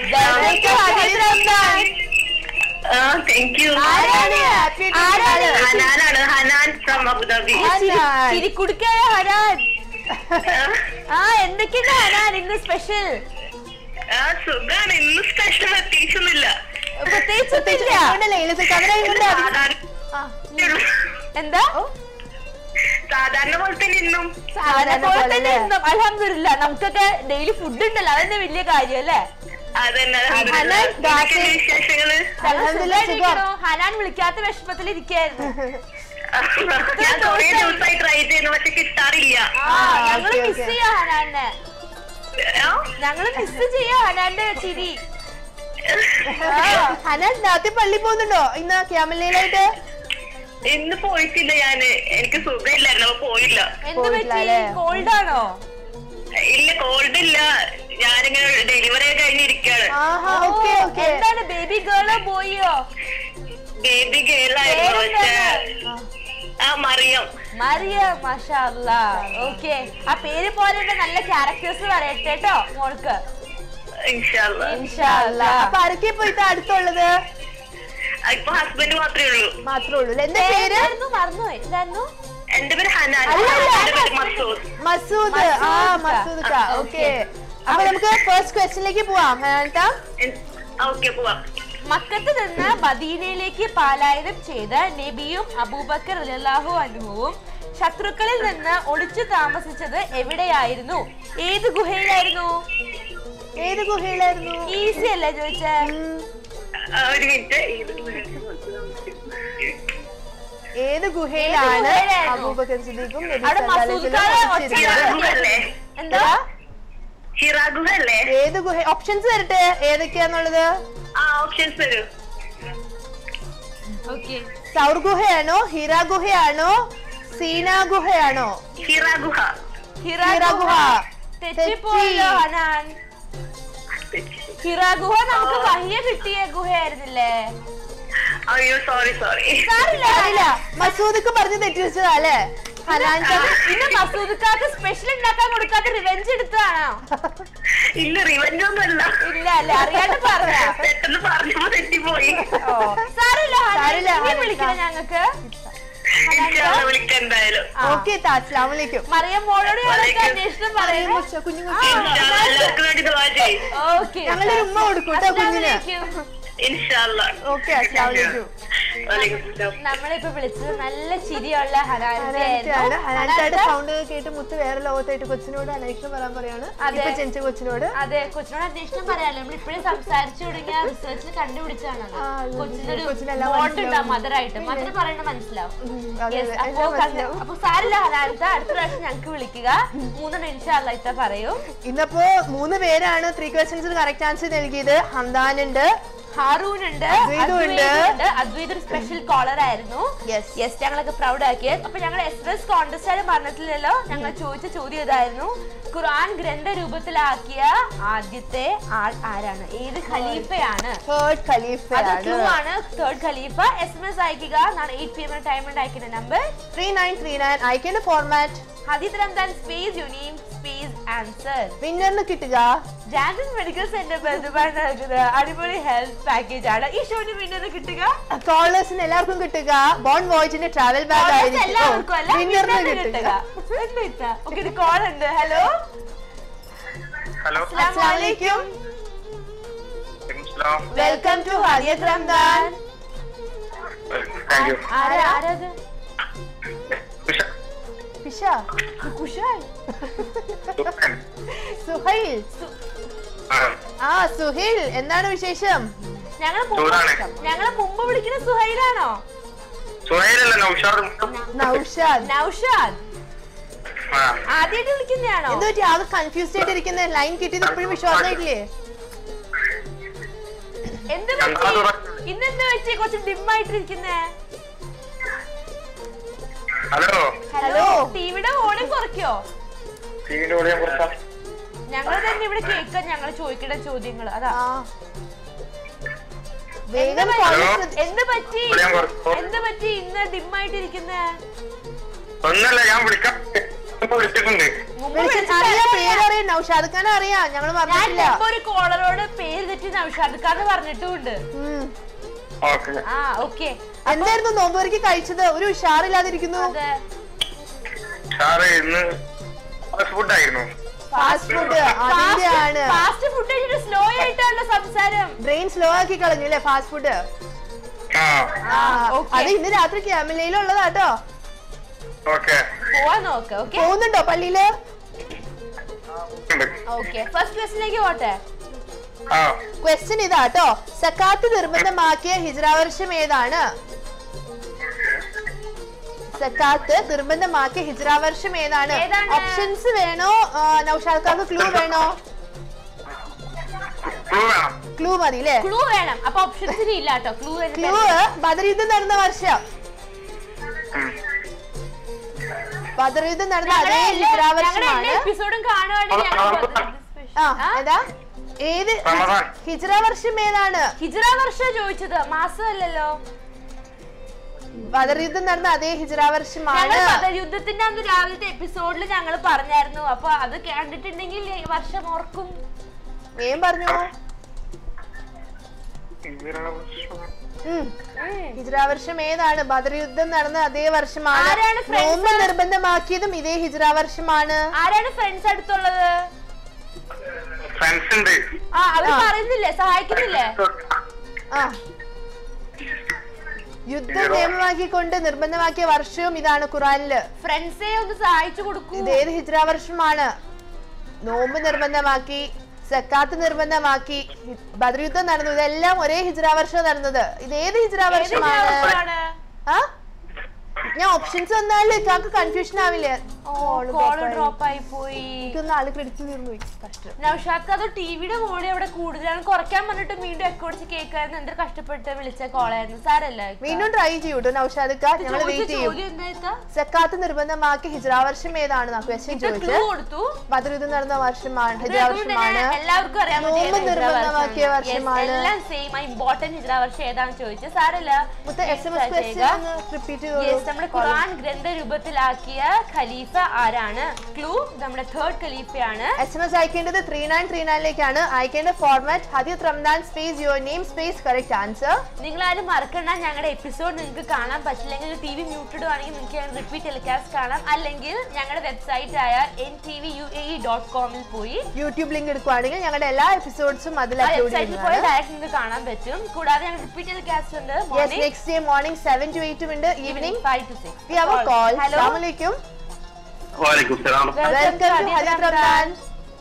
S3: ആ താങ്ക് യു
S2: ആരാണ്? ആരാണ്?
S3: ഹനാനാണ് ഹനാൻ ഫ്രം അബുദാബി
S1: ഹനാൻ.
S2: ചിരിക്കുടുക്കായ ഹനാൻ ആ എന്തൊക്കെയുണ്ട് ഹനാൻ ഇന്ന് സ്പെഷ്യൽ
S3: ആ സുഖാണ് ഇന്ന് സ്പെഷ്യൽ പ്രത്യേകിച്ചൊന്നുമില്ല
S2: പ്രത്യേകിച്ചൊന്നുമില്ല
S1: അതുകൊണ്ടല്ലേ ഇതിലത്തെ കവര കൊണ്ട് അതി-
S3: സാധാരണ
S1: ആ,
S2: എന്താ
S3: സാധാരണ പോലെ തന്നെ ഇന്നും
S2: സാധാരണ പോലെ തന്നെ
S1: പോലെ
S2: ഇന്നും അലഹമില്ല നമുക്കൊക്കെ ഡെയിലി ഫുഡ് ഉണ്ടല്ലോ അതന്നെ വലിയ കാര്യം അല്ലേ
S3: അതന്നെ
S1: അതെ,
S3: എന്തൊക്കെയാണ് വിശേഷങ്ങള്
S1: അൽഹംദുലില്ലാ, സുഖം.
S2: സുഖമായിട്ടിരിക്കണു. ഹനാൻ വിളിക്കാത്ത വിഷമത്തിൽ ഇരിക്കായിരുന്നു
S3: ഞാൻ കൊറേ ദിവസമായി ട്രൈ ചെയ്യുന്നു പക്ഷെ കിട്ടാറില്ല
S2: ആ ഞങ്ങള്
S1: ഓക്കേ,
S2: മിസ്
S1: ഓക്കേ.
S2: ചെയ്യാ ഹനാനെ
S3: ആ?
S2: ഞങ്ങള് മിസ് ചെയ്യാ ഹനാന്റെ ചിരി
S1: ഹനാൻ രാത്രി പള്ളി പോകുന്നുണ്ടോ ഇന്ന് ക്യാമലയിലായിട്ട്
S3: ഇന്ന് പോയിട്ടില്ല ഞാന് എനിക്ക് സുഖമില്ലായിരുന്നു അപ്പൊ പോയില്ല
S2: എന്ത്
S1: പോയിട്ടില്ല
S2: പറ്റി
S1: അല്ലേ?
S2: കോൾഡ് ആണോ
S3: ഇല്ല കോൾഡ് ഇല്ല ഞാനിങ്ങനെ ഡെലിവറി ഒക്കെ കഴിഞ്ഞിരിക്കാണ്
S1: ആഹാ ഓക്കെ ഓക്കെ
S2: എന്താണ് ബേബി ഗേളോ ബോയിയോ
S3: ബേബി ഗേളായിരുന്നു പക്ഷെ ആ മറിയം
S2: മറിയ മഷാല്ല ഓക്കെ ആ പേര് പോലെ തന്നെ നല്ല ക്യാരക്ടേഴ്സ് പറയട്ടെ കേട്ടോ മോൾക്ക്
S3: ഇൻഷാല്ല
S2: ഇൻഷാല്ലാ.
S1: അപ്പൊ ആരൊക്കെ പോയിട്ട് അടുത്തുള്ളത്
S3: ഇപ്പൊ ഹസ്ബൻഡ് മാത്രമേ ഉള്ളൂ
S1: മാത്രമേ ഉള്ളൂ എന്താ പേര്
S2: പേരായിരുന്നു മറന്നുപോയി എന്തായിരുന്നു
S3: എന്റെ പേര് ഹനാൻ
S1: അല്ല, അല്ല.
S3: എന്റെ പേര് മസൂദ്
S1: മസൂദ് ആ
S2: മസൂദ്
S1: മസൂദ്
S2: ആ,
S1: ഓക്കെ
S2: okay.
S1: അപ്പൊ നമുക്ക് ഫസ്റ്റ് ക്വസ്റ്റിനിലേക്ക് പോവാം ഹനാൻട്ടാ
S3: ഓക്കെ പോവാം
S2: മക്കത്ത് നിന്ന് മദീനയിലേക്ക് പാലായനം ചെയ്ത നബിയും അബൂബക്കർ റളിയല്ലാഹു അൻഹുവും ശത്രുക്കളിൽ നിന്ന് ഒളിച്ചു താമസിച്ചത് എവിടെയായിരുന്നു ഏത് ഗുഹയിലായിരുന്നു
S1: ഏത് ഗുഹയിലായിരുന്നു
S2: ഈസി അല്ലേ ചോദിച്ചേ
S1: ഉം,
S3: ആ, ഒരു മിനിറ്റ്
S1: ഏത് ഗുഹയിലാണ്
S2: ഏത് ഗുഹയിലായിരുന്നു?
S1: അബൂബക്കർ സിദ്ദീഖും നബി
S2: അവിടെ
S1: സല്ലല്ലാഹു അലൈഹി
S2: മസൂദ് ഖാനെ
S1: വസല്ലം
S2: ഒച്ച
S1: ഒളിച്ചിരുന്നത്?
S3: ഹിറാഗുഹ അല്ലേ
S2: എന്താ
S3: ഹിറാഗുഹ അല്ലേ
S1: ഏത് ഗുഹ ഓപ്ഷൻസ് തരട്ടെ ഏതൊക്കെയാന്നുള്ളത്
S3: ആ ഓപ്ഷൻസ് തരൂ
S2: ഓക്കെ
S1: സൗർ ഗുഹയാണോ ഹിറ ഗുഹയാണോ സീന ഗുഹയാണോ
S2: ഹിറ
S3: ഹിറാഗുഹ
S1: ഹിറ
S2: ഗുഹ
S1: ഗുഹ.
S2: തെറ്റിപ്പോയല്ലോ
S1: തെറ്റി.
S2: ഹനാൻ ഹിറ ഗുഹ നമുക്ക് വഹിയ കിട്ടിയ ഗുഹയായിരുന്നില്ലേ
S3: അയ്യോ സോറി സോറി
S2: സാരില്ല
S1: അറിയില്ല മസൂദക്ക് പറഞ്ഞ് തെറ്റി വെച്ചതാ അല്ലേ ഹനാൻക്ക്
S2: ഇന്ന് മസൂദക്കാർക്ക് സ്പെഷ്യൽ ഉണ്ടാക്കാൻ കൊടുക്കാത്ത റിവെഞ്ച് എടുത്തതാണോ
S3: ഇല്ല റിവഞ്ച് ഒന്നും അല്ല
S2: ഇല്ല അല്ലേ അറിയാണ്ട് പറഞ്ഞ
S3: പെട്ടെന്ന് പറഞ്ഞപ്പോ തെറ്റിപ്പോയി
S2: സാരില്ല
S1: സാരമില്ല,
S2: ഹനാൻ
S1: ഹനാൻ.
S2: വിളിക്കണം ഞങ്ങൾക്ക്
S3: ഇൻഷാല്ല വിളിക്കാം എന്തായാലും
S1: ഓക്കെ അസ്ലാം വലൈക്കും
S2: മറിയം മോളോട് ഞങ്ങൾക്ക് അന്വേഷണം പറയണം
S1: കുഞ്ഞു
S3: ഇൻഷാല്ല എല്ലാവർക്കും വേണ്ടി ദുആ ചെയ്യ്
S2: ഓക്കെ
S1: ഞങ്ങളൊരു ഉമ്മ കൊടുക്കും കേട്ടോ കുഞ്ഞിന്
S3: ഇൻഷാല്ല
S1: ഓക്കെ അസ്ലാം വലൈക്കും
S3: വലൈക്കും സലാം.
S2: നമ്മളിപ്പോ വിളിച്ചത് നല്ല ചിരിയുള്ള ഹനാന്റെ
S1: ഹനാൻറ്റാണ് ഹനാൻറ്റായുടെ സൗണ്ട് കേട്ട് മുത്ത് വേറെ ലോകത്തായിട്ട് കൊച്ചിനോട് അന്വേഷണം പറയാൻ പറയാണ്
S2: അതെ.
S1: ഇപ്പൊ ജനിച്ച കൊച്ചിനോട്
S2: അതെ കൊച്ചിനോട് അന്വേഷണം പറയാലോ നമ്മൾ ഇപ്പോഴും സംസാരിച്ചു തുടങ്ങിയ റിസർച്ചിൽ കണ്ടുപിടിച്ചാണ് അത്.
S1: ആ, അത്
S2: കൊച്ചിനൊരു
S1: കൊച്ചിനെല്ലാം
S2: ബോട്ട് ഉണ്ടാവും
S1: മനസ്സിലാവും.
S2: മദറായിട്ട് മദർ പറയണ മനസ്സിലാവും
S1: ഉം, അതെ,
S2: Yes,
S1: അതെ,
S2: അപ്പോ
S1: എല്ലാം
S2: കണ്ട്-
S1: മനസ്സിലാവും.
S2: അപ്പൊ സാരില്ല ഹനാൻത്ത അടുത്ത പ്രാവശ്യം ഞങ്ങൾക്ക് വിളിക്കുക മൂന്നെണ്ണം ഇൻഷാല്ല ഇത്ത പറയൂ
S1: ഇന്നപ്പോ മൂന്ന് പേരാണ് ത്രീ ക്വസ്റ്റ്യൻസിന് കറക്റ്റ് ആൻസർ നൽകിയത് ഹംദാൻ ഉണ്ട്
S2: ഹാറൂൻ ഉണ്ട്
S1: അദ്വൈതും ഉണ്ട്.
S2: ഉണ്ട് അദ്വൈത് ഒരു സ്പെഷ്യൽ കോളർ ആയിരുന്നു
S1: Yes.
S2: യെസ് ഞങ്ങളൊക്കെ പ്രൗഡ് ആക്കിയത് അപ്പൊ ഞങ്ങൾ എസ് എസ് കോൺടെസ്റ്റ് ആയിട്ട് പറഞ്ഞിട്ടില്ലല്ലോ ഞങ്ങൾ ചോദിച്ച ചോദ്യം ഇതായിരുന്നു ഖുർആൻ ഗ്രന്ഥ രൂപത്തിലാക്കിയ ആദ്യത്തെ ആൾ ആരാണ് ഏത് ഖലീഫയാണ്
S1: തേർഡ്
S2: അത്
S1: ഖലീഫയാണ്
S2: ക്ലൂ ആണ് തേർഡ് ഖലീഫ എസ് എം എസ് അയക്കുക നാളെ എയ്റ്റ് പി എം ടൈം ഉണ്ട് അയക്കുന്ന number
S1: three nine three nine അയക്കേണ്ട ഫോർമാറ്റ്
S2: ഹദീത് റംദാൻ സ്പേസ് യുനീം സ്പേസ് ആൻസർ
S1: വിന്നറിന് കിട്ടുക
S2: ജാൻസൺ മെഡിക്കൽ സെന്റർ ബന്ധുമായി നൽകുന്നത് അടിപൊളി ഹെൽത്ത് പാക്കേജ് ആണ് ഈ ഷോന് പിന്നെ കിട്ടുക
S1: കോളേഴ്സിന് എല്ലാവർക്കും കിട്ടുക ബോൺ വോയിച്ചിന്റെ ട്രാവൽ ബാഗ്
S2: Callers
S1: ആയിരിക്കും
S2: എല്ലാവർക്കും അല്ല
S1: വിന്നറിന്
S2: വിന്നറിന്
S1: കിട്ടുക
S2: കിട്ടുക ഓക്കെ ഒരു കോൾ ഉണ്ട് ഹലോ
S3: ഹലോ
S1: അസ്സലാമു അലൈക്കും
S3: സലാം
S1: welcome to Hadiyat Ramadan
S3: thank you
S2: ആരാ ആരത്
S3: ഉഷ
S1: ഫിഷ
S2: കുഷാൽ
S1: സുഹൈൽ
S3: ആ
S1: ആ സുഹൈൽ എന്താണ് വിശേഷം
S2: ഞങ്ങൾ
S3: ചൂടാണ്.
S2: ഞങ്ങളെ മുമ്പ് വിളിക്കുന്ന സുഹൈലാണോ
S3: സുഹൈലല്ല നൗഷാദ്
S1: നൗഷാദ്
S2: നൗഷാദ്
S3: ആ
S2: ആദ്യമായിട്ട് വിളിക്കുന്നതാണോ
S1: എന്ത് പറ്റി ആകെ കൺഫ്യൂസ്ഡ് ആയിട്ടിരിക്കുന്ന ലൈൻ കിട്ടിയത് ഇപ്പോഴും വിശ്വാസമായിട്ടില്ലേ
S2: എന്ത് പറ്റി ഇന്നെന്ത് പറ്റി കുറച്ച് ഡിം ആയിട്ടിരിക്കുന്നേ
S3: ഹലോ
S2: ഹലോ ടിവിയുടെ വോളിയം കുറയ്ക്കോ
S3: ടിവിന്റെ കൂടെ ഞാൻ കുറച്ചാ
S2: ഞങ്ങൾ തന്നെ ഇവിടെ കേൾക്കാൻ ഞങ്ങൾ ചോദിക്കേണ്ട ചോദ്യങ്ങൾ അതാ
S1: ആ വേഗം
S2: എന്ത്
S1: call
S3: ഹലോ?
S1: ശ്രദ്ധ-
S2: എന്ത് പറ്റി
S3: ഇവിടെ ഞാൻ കുറച്ച്
S2: എന്ത് പറ്റി ഇന്ന് ഡിം ആയിട്ടിരിക്കുന്നേ
S3: ഒന്നല്ല ഞാൻ വിളിക്കാം ഇപ്പൊ വിളിച്ചിട്ടുണ്ട്
S2: മുമ്പ്
S1: വിളിച്ചിട്ട്
S2: വിളിച്ചിട്ട്
S1: അറിയാം
S2: അറിയാം.
S1: പേരറിയാം നൗഷാദ് ഖാൻ അറിയാം ഞങ്ങൾ
S2: ഞാൻ
S1: പറഞ്ഞിട്ടില്ല
S2: മുമ്പ് ഒരു കോളറോട് പേര് തെറ്റി നൗഷാദ്ക്കാന്ന് പറഞ്ഞിട്ടുമുണ്ട്
S1: ഉം.
S3: ഓക്കെ
S2: ആ ഓക്കെ
S1: എന്തായിരുന്നു നോമ്പുവരക്ക് കഴിച്ചത് ഒരു ഉഷാറില്ലാതിരിക്കുന്നു
S2: അതെ
S3: സാറ് ഇന്ന് ഫാസ്റ്റ് ഫുഡ് ആയിരുന്നു
S1: ഫാസ്റ്റ് ഫുഡ് അതിന്റെ ആണ്
S2: ഫാസ്റ്റ് ഫുഡ് കഴിച്ചിട്ട് സ്ലോ ആയിട്ടാണല്ലോ സംസാരം
S1: ബ്രെയിൻ സ്ലോ ആക്കി കളഞ്ഞു അല്ലേ ഫാസ്റ്റ് ഫുഡ്
S3: ആ
S2: ആ, okay.
S1: അത് ഇന്ന് രാത്രി ക്യാമലയിലുള്ളതാട്ടോ
S3: ഓക്കെ
S2: പോവാൻ നോക്ക് ഓക്കെ
S1: പോകുന്നുണ്ടോ പള്ളിയില്
S2: ഓക്കെ ഫസ്റ്റ് ക്വസ്റ്റിലേക്ക് പോട്ടെ
S5: ആ
S1: ക്വസ്റ്റ്യൻ ഇതാട്ടോ സക്കാത്ത് നിർബന്ധമാക്കിയ ഹിജ്റ വർഷം ഏതാണ് സക്കാത്ത് നിർബന്ധമാക്കിയ ഹിജ്റ വർഷം ഏതാണ്
S2: ഏതാണ്?
S1: ഓപ്ഷൻസ് വേണോ ആ, നൗഷാദ്ക്കാർക്ക് ക്ലൂ വേണോ
S5: ക്ലൂ വേണം
S1: ക്ലൂ മതി അല്ലേ
S2: ക്ലൂ വേണം അപ്പൊ ഓപ്ഷൻസിന് ഇല്ല കേട്ടോ ക്ലൂ
S1: ക്ലൂ ബദർ യുദ്ധം നടന്ന വർഷം
S5: ഉം.
S1: ബദർ യുദ്ധം നടന്ന അതേ ഹിജ്റ
S2: ഞങ്ങളുടെ എല്ലാ
S1: വർഷമാണ്
S2: എപ്പിസോഡും കാണുവാണെങ്കിൽ ഞങ്ങൾ
S1: ആ ഏതാ ഏത്
S5: റമദാൻ.
S1: ഹിജ്റ വർഷം ഏതാണ്
S2: ഹിജ്റ വർഷം ചോദിച്ചത് മാസമല്ലല്ലോ
S1: ബദർ യുദ്ധം നടന്ന അതേ ഹിജ്റ വർഷമാണ്
S2: ഞങ്ങൾ പദ യുദ്ധത്തിന്റെ അന്ന് രാവിലത്തെ എപ്പിസോഡിൽ ഞങ്ങൾ പറഞ്ഞായിരുന്നു അപ്പൊ അത് കണ്ടിട്ടുണ്ടെങ്കിൽ ഈ വർഷം ഓർക്കും
S1: ഏം പറഞ്ഞു ഉം. ഹിജ്റ വർഷം ഏതാണ് ബദർ യുദ്ധം നടന്ന അതേ വർഷമാണ്
S2: ആരാണ് friends?
S1: നോമ്പ് നിർബന്ധമാക്കിയതും ഇതേ ഹിജ്റ വർഷമാണ്
S2: ആരാണ് ഫ്രണ്ട്സ് അടുത്തുള്ളത്
S5: ഫ്രണ്ട്സ് ഉണ്ട്
S2: ആ അവര്
S1: ആ.
S2: പറയുന്നില്ലേ സഹായിക്കുന്നില്ലേ
S1: ആ യുദ്ധം നിയമമാക്കിക്കൊണ്ട് നിർബന്ധമാക്കിയ വർഷവും ഇതാണ് ഖുറാനില്
S2: ഫ്രണ്ട്സെ ഒന്ന് സഹായിച്ചു കൊടുക്കൂ
S1: ഇത് ഏത് ഹിജ്റ വർഷമാണ് നോമ്പ് നിർബന്ധമാക്കി സക്കാത്ത് നിർബന്ധമാക്കി ഹി- ബദർ യുദ്ധം നടന്നു ഇതെല്ലാം ഒരേ ഹിജ്റ വർഷം നടന്നത് ഇത് ഏത് ഹിജ്റ
S2: ഏത്
S1: വർഷമാണ്
S2: വർഷമാണ്?
S1: ആ ഞാൻ ഓപ്ഷൻസ് വന്നാലേ ഇക്കാക്ക് കൺഫ്യൂഷൻ ആവില്ലേ
S2: ഓ കോള് ഡ്രോപ്പ് ആയി പോയി
S1: എനിക്കൊന്ന് ആള് ക്രെഡിറ്റ് തീർന്നു പോയി കഷ്ടം
S2: നൗഷാദ് അത് ടിവിയുടെ വോളി അവിടെ കൂടുതലാണ് കുറയ്ക്കാൻ പറഞ്ഞിട്ട് വീണ്ടും എക്കോടിച്ച് കേൾക്കായിരുന്നു എന്തൊരു കഷ്ടപ്പെട്ട് വിളിച്ച കോളായിരുന്നു സാരല്ല
S1: വീണ്ടും ട്രൈ ചെയ്യൂട്ടോ നൗഷാദിക്ക ഞങ്ങൾ വെയിറ്റ് ചെയ്യും
S2: ചോദ്യം എന്താ
S1: സക്കാത്ത് നിർബന്ധമാക്കി ഹിജ്റ വർഷം ഏതാണ് ക്വസ്റ്റ്യൻ
S2: ക്ലൂ
S1: ചോദിച്ചത്
S2: കൊടുത്തു
S1: ബദർ യുദ്ധം നടന്ന വർഷമാണ് ഹിജ്റ
S2: ഇത് അതുകൊണ്ട്
S1: വർഷമാണ്
S2: തന്നെ എല്ലാവർക്കും അറിയാൻ
S1: നോമ്പ്
S2: പറ്റിയ ഹിജ്റ
S1: നിർബന്ധമാക്കിയ
S2: വർഷമാണ്. Yes,
S1: വർഷമാണ്.
S2: എല്ലാം സെയിം ഇമ്പോർട്ടന്റ് ഹിജ്റ വർഷം ഏതാണെന്ന് ചോദിച്ചത് സാരല്ല
S1: മുത്ത S M
S2: Try
S1: S question
S2: ചെയ്യുക.
S1: ഒന്ന് റിപ്പീറ്റ്
S2: Yes,
S1: ചെയ്തോളൂ
S2: നമ്മുടെ ഖുർആൻ ഗ്രന്ഥരൂപത്തിലാക്കിയ ഖലീഫ ആരാണ് ക്ലൂ നമ്മുടെ തേർഡ് ഖലീഫയാണ്
S1: എസ് എം എസ് അയക്കേണ്ടത് ത്രീ നയൻ ത്രീ നയനിലേക്കാണ് അയക്കേണ്ട format Hadiyat Ramdan space your name space correct answer
S2: നിങ്ങൾ ആരും മറക്കണ്ട ഞങ്ങളുടെ എപ്പിസോഡ് നിങ്ങൾക്ക് കാണാൻ പറ്റില്ലെങ്കിൽ ടി വി മ്യൂട്ടഡ് ആണെങ്കിൽ നിങ്ങൾക്ക് റിപ്പീറ്റ് ടെലികാസ്റ്റ് കാണാം അല്ലെങ്കിൽ ഞങ്ങളുടെ വെബ്സൈറ്റ് ആയ N T V U A dot കോമിൽ പോയി
S1: യൂട്യൂബ് ലിങ്ക് എടുക്കുവാണെങ്കിൽ ഞങ്ങളുടെ എല്ലാ എപ്പിസോഡ്സും അതിൽ
S2: ആ
S1: അപ്ലോഡ്
S2: വെബ്സൈറ്റിൽ പോയി
S1: ചെയ്യുന്നതാണ്
S2: ഡയറക്റ്റ് നിങ്ങൾക്ക് കാണാൻ പറ്റും കൂടാതെ ഞങ്ങൾ റിപ്പീറ്റ് ടെലികാസ്റ്റ് ഉണ്ട്
S1: yes next day morning seven to എയ്റ്റും ഉണ്ട് evening
S2: five to six
S1: we have call
S2: hello
S1: അസ്സലാമലൈക്കും
S5: വാലേക്കും സലാം
S1: welcome to Hadiyat Ramdan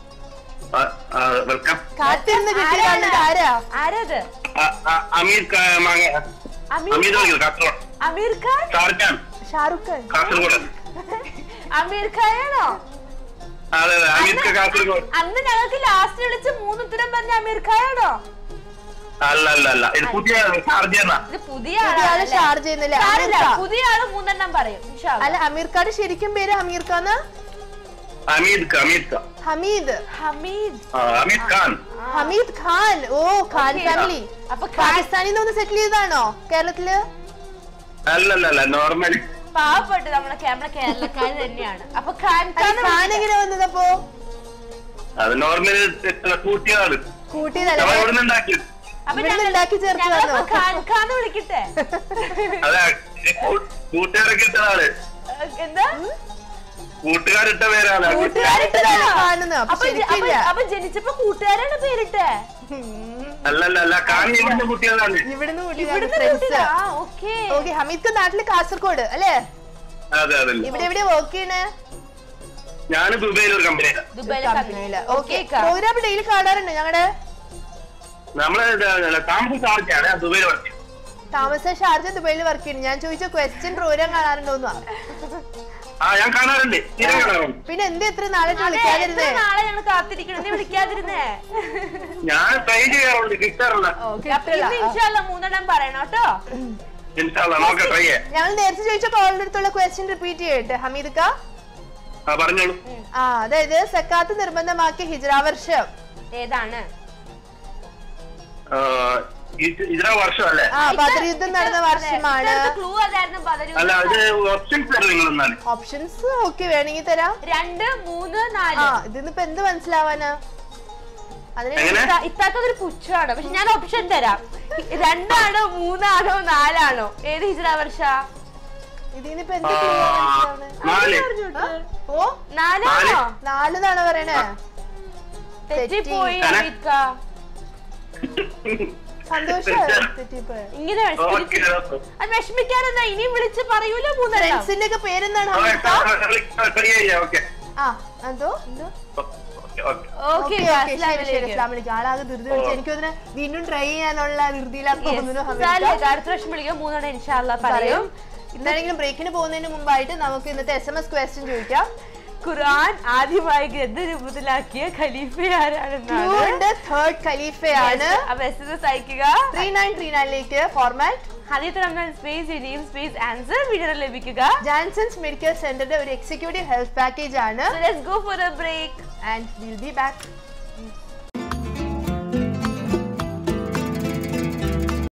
S5: welcome
S1: കാത്തിരുന്ന് കിട്ടിയ ആരാ
S2: ആരത്
S5: അമീർ ക- മാങ്ങ
S2: അമീർ
S5: അമീർ വിളിക്കുന്നു കാസർഗോഡ്
S2: അമീർ ഖാൻ
S5: ഷാർജാൻ
S1: ഷാറുഖ് ഖാൻ
S5: കാസർഗോഡ്
S2: അമീർ ഖാനാണോ
S5: അതെ അതെ അമീർ ക കാസർഗോഡ്
S2: അന്ന് ഞങ്ങൾക്ക് ലാസ്റ്റ് വിളിച്ച് മൂന്ന് ഉത്തരം പറഞ്ഞ അമീർ ഖാനാണോ
S5: അല്ല അല്ല അല്ല ഇത് പുതിയ ഷാർജാന
S2: ഇത് പുതിയ
S1: പുതിയ ആള്
S2: ആളാണല്ലേ?
S1: ഷാർജ ചെയ്യുന്നില്ല
S2: സാരമില്ല, പുതിയ ആള് മൂന്നെണ്ണം പറയും ഇൻഷാ അല്ലാ.
S1: അല്ല അമീർ ഖാന്റെ ശരിക്കും പേര് അമീർ ഖാന്ന്
S5: അമീദ് ക അമീദ് ക
S1: ഹമീദ്
S2: ഹമീദ്
S5: ആ, അമീദ് ഖാൻ
S1: ഹമീദ് ഖാൻ ഓ ഖാൻ
S2: Okay.
S1: ഫാമിലി
S2: അപ്പൊ ഖാൻ
S1: പാകിസ്ഥാനിൽ നിന്ന് സെറ്റിൽ ചെയ്താണോ കേരളത്തില്
S5: അല്ല അല്ല അല്ല നോർമലി
S2: പാവപ്പെട്ട് നമ്മളെ നമ്മുടെ കേരളക്കാർ തന്നെയാണ് അപ്പൊ ഖാൻ
S1: അല്ല,
S2: ഖാൻ
S1: ഖാൻ എങ്ങനെ വന്നതപ്പോ
S5: അത് നോർമലി കൂട്ടിയതാണ്
S1: കൂട്ടിയതല്ലേ
S5: നമ്മൾ ഇവിടെ ഉണ്ടാക്കി
S2: അപ്പൊ
S1: ഇവിടുന്ന്
S2: ഞങ്ങൾ-
S1: ഉണ്ടാക്കി ചേർത്തതാണോ?
S2: ഞങ്ങളപ്പോ ഖാൻ ഖാൻ വിളിക്കട്ടെ
S5: അതെ കൂട്ടുകാരൊക്കെ ഇട്ടതാണ്
S2: ഏഹ്, എന്താ
S5: കൂട്ടുകാരിട്ട പേരാണ്
S1: കൂട്ടുകാരിട്ടതാണ് ഖാനെന്ന് അപ്പൊ
S2: അപ്പൊ ജ- അപ്പൊ
S1: ശരിക്കില്ല
S2: അപ്പൊ ജനിച്ചപ്പോ കൂട്ടുകാരാണ് പേരിട്ടെ
S5: അല്ല അല്ല അല്ല ഖാൻ ഇവിടുന്ന് കുട്ടികളാണ്
S1: ഇവിടുന്ന്
S2: ഇവിടുന്ന്
S1: ഫ്രണ്ട്സ്
S2: കൂട്ടിയതാ? ആ, okay.
S1: ഓക്കെ ഹമീദ് ഖാൻ നാട്ടില് കാസർഗോഡ് അല്ലേ
S5: അതെ അതെ
S1: ഇവിടെ എവിടെ വർക്ക് ചെയ്യണേ
S5: ഞാൻ ദുബൈയിൽ ഒരു കമ്പനിയിലാണ്
S2: ദുബായിലെ
S1: കമ്പനിയില്
S2: company.
S1: ഓക്കെ
S2: Okay, ക്കാ.
S1: പ്രോഗ്രാം ഡെയിലി കാണാറുണ്ട് ഞങ്ങളുടെ
S5: നമ്മള് ഇത് താമസം ഷാർജയാണ് ഞാൻ ദുബൈയിൽ വർക്ക് ചെയ്യുന്നത്.
S1: താമസ ഷാർജ ദുബൈയിൽ വർക്ക് ചെയ്യുന്നു ഞാൻ ചോദിച്ച ക്വസ്റ്റ്യൻ പ്രോഗ്രാം കാണാറുണ്ടോന്നാ
S5: ആ ഞാൻ കാണാറുണ്ട് സ്ഥിരം കാണാറുണ്ട്
S1: പിന്നെ എന്ത് എത്ര നാളായിട്ട്
S2: അതെ, എത്ര
S1: വിളിക്കാതിരുന്നേ
S2: നാളെ ഞങ്ങൾ കാത്തിരിക്കണം നീ വിളിക്കാതിരുന്നേ
S5: ഞാൻ ട്രൈ ചെയ്യാറുണ്ട് കിട്ടാറില്ല
S2: അപ്പൊ ഇന്ന് ഇൻഷാല്ല മൂന്നെണ്ണം പറയണം കേട്ടോ
S5: ഇൻഷാല്ല നമുക്ക് ട്രൈ ചെയ്യാം
S1: ഞങ്ങൾ നേരത്തെ ചോദിച്ച കോളിന്റെ അടുത്തുള്ള ക്വസ്റ്റ്യൻ റിപ്പീറ്റ് ചെയ്യട്ടെ ഹമീദ് ഖാ
S5: ആ പറഞ്ഞോളൂ
S1: ആ അതായത് സക്കാത്ത് നിർബന്ധമാക്കിയ ഹിജ്റ വർഷം
S2: ഏതാണ്
S5: ആ, ഇത് ഇതിനാ വർഷം അല്ലേ
S1: ആ ബദർ യുദ്ധം നടന്ന വർഷമാണ്
S2: ക്ലൂ അതായിരുന്നു ബദരു
S5: അല്ല അത് ഓപ്ഷൻസ് തരും നിങ്ങൾ എന്നാല്
S1: ഓപ്ഷൻസ് ഓക്കെ വേണമെങ്കിൽ തരാം
S2: രണ്ട് മൂന്ന്
S1: ആ
S2: നാല്
S1: ഇതിന്നിപ്പോ എന്ത് മനസ്സിലാവാനാ അതിന്
S5: എങ്ങനെ?
S2: ഇത്ത- ഇത്താക്കതൊരു പുച്ഛമാണ് പക്ഷെ ഞാൻ ഓപ്ഷൻ തരാം രണ്ടാണോ മൂന്നാണോ നാലാണോ ഏത് ഹിജറ വർഷ
S1: ഇതിനിപ്പോ എന്ത്
S5: ആ,
S1: clue ആ മനസ്സിലാവുന്നെ?
S5: നാല്
S1: ആ? ഓ
S2: നാലാണോ
S1: നാലെന്നാണ് പറയണേ
S2: തെറ്റിപ്പോയി
S5: തെറ്റി.
S2: അമിത്ക
S1: സന്തോഷം തെറ്റിപ്പോയ
S2: ഇങ്ങനെ
S5: ഓക്കെ
S2: spirit- അത് വിഷമിക്കാനെന്താ ഇനിയും വിളിച്ച് പറയൂല മൂന്നെണ്ണം
S1: ഫ്രണ്ട്സിന്റെ ഒക്കെ പേരെന്താണ് ഹംദ
S5: ഓക്കെ
S1: ആ എന്തോ എന്തോ
S5: okay okay
S2: okay
S1: okay, okay, ശരി, ശരി. അസ്സലാമു അലൈക്കും. ആളാകെ ധൃതി പിടിച്ച് എനിക്ക് തോന്നുന്നു വീണ്ടും ട്രൈ ചെയ്യാനുള്ള ധൃതിയിലാന്ന് തോന്നുന്നു ഹമീദ.
S2: അടുത്ത പ്രാവശ്യം വിളിക്കാം മൂന്നെണ്ണം ഇൻഷാല്ല പറയും
S1: പറയും എന്താണെങ്കിലും ബ്രേക്കിന് പോകുന്നതിന് മുമ്പായിട്ട് നമുക്ക് ഇന്നത്തെ എസ് എം എസ് ക്വസ്റ്റ്യൻ ചോദിക്കാം
S2: ഖുർആൻ ആദ്യമായി ഗ്രന്ഥരൂപത്തിലാക്കിയ ഖലീഫ ആരാണെന്നാണ്
S1: തേർഡ് ഖലീഫയാണ്
S2: അപ്പൊ എസ് എം എസ് അയക്കുക
S1: ത്രീ നയൻ ത്രീ നയനിലേക്ക് format
S2: Hadith Ramzan space name space answer video ലഭിക്കുക
S1: ജാൻസൺസ് മെഡിക്കൽ സെന്ററിന്റെ ഒരു എക്സിക്യൂട്ടീവ് ഹെൽത്ത് പാക്കേജ് ആണ്
S2: So let's go for a break.
S1: And will be back